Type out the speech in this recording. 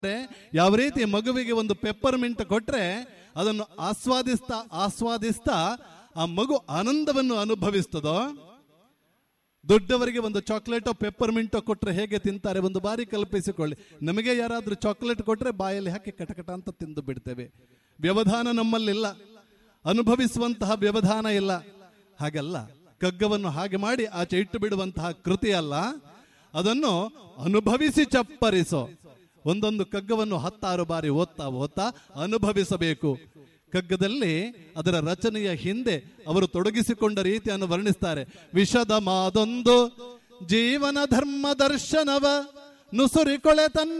ಯಾವ ರೀತಿ ಮಗುವಿಗೆ ಒಂದು ಪೆಪ್ಪರ್ಮಿಂಟ್ ಕೊಟ್ರೆ ಅದನ್ನು ಆಸ್ವಾದಿಸ್ತಾ ಆಸ್ವಾದಿಸ್ತಾ ಆ ಮಗು ಆನಂದವನ್ನು ಅನುಭವಿಸ್ತದೋ ದೊಡ್ಡವರಿಗೆ ಒಂದು ಚಾಕ್ಲೇಟೋ ಪೆಪ್ಪರ್ಮಿಂಟೋ ಕೊಟ್ರೆ ಹೇಗೆ ತಿಂತಾರೆ ಒಂದು ಬಾರಿ ಕಲ್ಪಿಸಿಕೊಳ್ಳಿ ನಮಗೆ ಯಾರಾದ್ರೂ ಚಾಕ್ಲೇಟ್ ಕೊಟ್ರೆ ಬಾಯಲ್ಲಿ ಹಾಕಿ ಕಟಕಟ ಅಂತ ತಿಂದು ಬಿಡ್ತೇವೆ ವ್ಯವಧಾನ ನಮ್ಮಲ್ಲಿಲ್ಲ ಅನುಭವಿಸುವಂತಹ ವ್ಯವಧಾನ ಇಲ್ಲ ಹಾಗಲ್ಲ ಕಗ್ಗವನ್ನು ಹಾಗೆ ಮಾಡಿ ಆಚೆ ಇಟ್ಟು ಬಿಡುವಂತಹ ಕೃತಿ ಅಲ್ಲ ಅದನ್ನು ಅನುಭವಿಸಿ ಚಪ್ಪರಿಸೋ ಒಂದೊಂದು ಕಗ್ಗವನ್ನು ಹತ್ತಾರು ಬಾರಿ ಓದ್ತಾ ಓದ್ತಾ ಅನುಭವಿಸಬೇಕು ಕಗ್ಗದಲ್ಲಿ ಅದರ ರಚನೆಯ ಹಿಂದೆ ಅವರು ತೊಡಗಿಸಿಕೊಂಡ ರೀತಿಯನ್ನು ವರ್ಣಿಸ್ತಾರೆ ವಿಷದ ಮಾದೊಂದು ಜೀವನ ಧರ್ಮ ದರ್ಶನವ ನುಸುರಿಕೊಳೆ ತನ್ನ